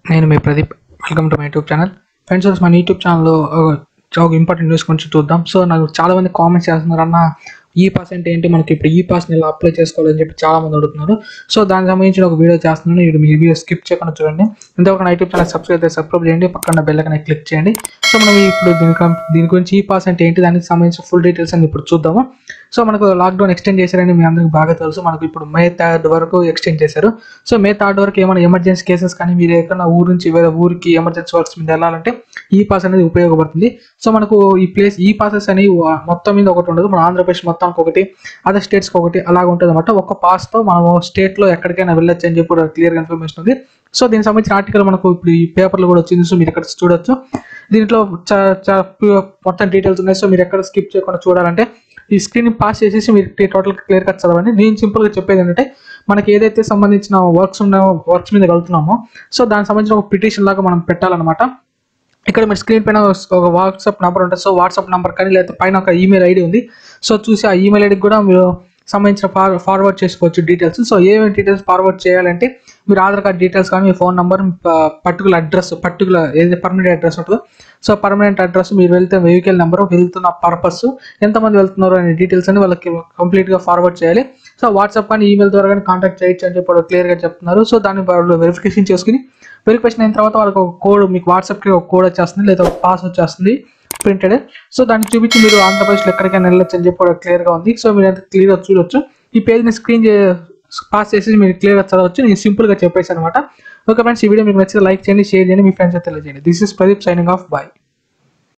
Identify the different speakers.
Speaker 1: నేను మీ Pradeep welcome to my YouTube channel friends మన యూట్యూబ్ ఛానల్లో ఒక ఇంపార్టెంట్ న్యూస్ గురించి చూద్దాం సో నాకు చాలా మంది కామెంట్స్ చేస్తున్నారు అన్న ఈ పాస్ అంటే ఏంటి మనకి ఇప్పుడు ఈ పాస్ని ఎలా అప్లై చేసుకోవాలని చెప్పి చాలా మంది అడుగుతున్నారు సో దానికి సంబంధించిన ఒక వీడియో చేస్తున్నాను ఇప్పుడు మీ వీడియో స్కిప్ చేయకుండా చూడండి ఇంతవరకు నా యూట్యూబ్ ఛానల్ సబ్స్క్రైబ్ అయితే సబ్స్క్రైబ్ చేయండి పక్కన బెల్ ఐకాన్ క్లిక్ చేయండి సో మనం ఇప్పుడు దీని కం- దీని గురించి ఈ పాస్ అంటే ఏంటి దానికి సంబంధించిన ఫుల్ డీటెయిల్స్ అని ఇప్పుడు చూద్దాము సో మనకు లాక్డౌన్ ఎక్స్టెండ్ చేశారని మీ అందరికి బాగా తెలుసు మనకు ఇప్పుడు మే థర్డ్ వరకు ఎక్స్టెండ్ చేశారు సో మే థర్డ్ వరకు ఏమైనా ఎమర్జెన్సీ కేసెస్ కానీ మీరు ఎక్కడైనా ఊరు నుంచి వేరే ఊరికి ఎమర్జెన్సీ వర్క్స్ మీద వెళ్ళాలంటే ఈ పాస్ అనేది ఉపయోగపడుతుంది సో మనకు ఈ ప్లేస్ ఈ పాసెస్ అనేవి వా- మొత్తం మీద ఒకటి ఉండదు మన ఆంధ్రప్రదేశ్ మొత్తానికి ఒకటి అదర్ స్టేట్స్కి ఒకటి అలాగ ఉంటుంది అనమాట ఒక్క పాస్తో మనము స్టేట్లో ఎక్కడికైనా వెళ్ళొచ్చు అని చెప్పి క్లియర్ ఇన్ఫర్మేషన్ ఉంది సో దీనికి సంబంధించిన ఆర్టికల్ మనకు ఇప్పుడు ఈ పేపర్లో కూడా వచ్చింది సో మీరు ఇక్కడ చూడొచ్చు దీంట్లో చా- చా- మొత్తం డీటెయిల్స్ ఉన్నాయి సో మీరు ఎక్కడ స్కిప్ చేయకుండా చూడాలంటే ఈ స్క్రీన్ పాస్ చేసేసి మీరు టోటల్ క్లియర్ కట్ చదవండి నేను సింపుల్గా చెప్పేది ఏంటంటే మనకి ఏదైతే సంబంధించిన వర్క్స్ ఉన్నాయో వర్క్స్ మీద వెళ్తున్నామో సో దానికి సంబంధించిన ఒక పిటిషన్ లాగా మనం పెట్టాలన్నమాట ఇక్కడ మీరు స్క్రీన్ పైన ఒక వాట్సాప్ నెంబర్ ఉంటుంది సో వాట్సాప్ నెంబర్ కానీ లేకపోతే పైన ఒక ఈమెయిల్ ఐడి ఉంది సో చూసి ఆ ఈమెయిల్ ఐడికి కూడా మీరు సంబంధించిన ఫార్ ఫార్వర్డ్ చేసుకోవచ్చు డీటెయిల్స్ సో ఏమేమి డీటెయిల్స్ ఫార్వర్డ్ చేయాలంటే మీరు ఆధార్ కార్డ్ డీటెయిల్స్ కానీ మీ phone number particular address particular ఏదైతే పర్మనెంట్ అడ్రస్ ఉంటుందో సో పర్మనెంట్ అడ్రస్ మీరు వెళ్తే వెహికల్ నెంబర్ వెళ్తున్న పర్పస్ ఎంతమంది వెళ్తున్నారు అనే డీటెయిల్స్ అని వాళ్ళకి కంప్లీట్గా ఫార్వర్డ్ చేయాలి సో వాట్సాప్ కానీ ఈమెయిల్ ద్వారా కానీ కాంటాక్ట్ చేయొచ్చు అని చెప్పి వాళ్ళు క్లియర్గా చెప్తున్నారు సో దాన్ని వాళ్ళు వెరిఫికేషన్ చేసుకుని వెరిఫికేషన్ అయిన తర్వాత వాళ్ళకి ఒక కోడ్ మీకు వాట్సాప్కి ఒక కోడ్ వచ్చేస్తుంది లేదా ఒక పాస్ వచ్చేస్తుంది ప్రింటెడ్ సో దాన్ని చూపించి మీరు ఆంధ్రప్రదేశ్లో ఎక్కడికైనా వెళ్ళొచ్చు అని చెప్పి కూడా క్లియర్గా ఉంది సో మీరు అంత క్లియర్గా చూడొచ్చు ఈ పేజ్ని స్క్రీన్ పాస్ చేసి మీరు క్లియర్గా చదవచ్చు నేను సింపుల్గా చెప్పేసి అనమాట ఓకే ఫ్రెండ్స్ ఈ వీడియో మీకు నచ్చితే లైక్ చేయండి షేర్ చేయండి మీ ఫ్రెండ్స్ తెలియజేయండి this is Pradeep signing off bye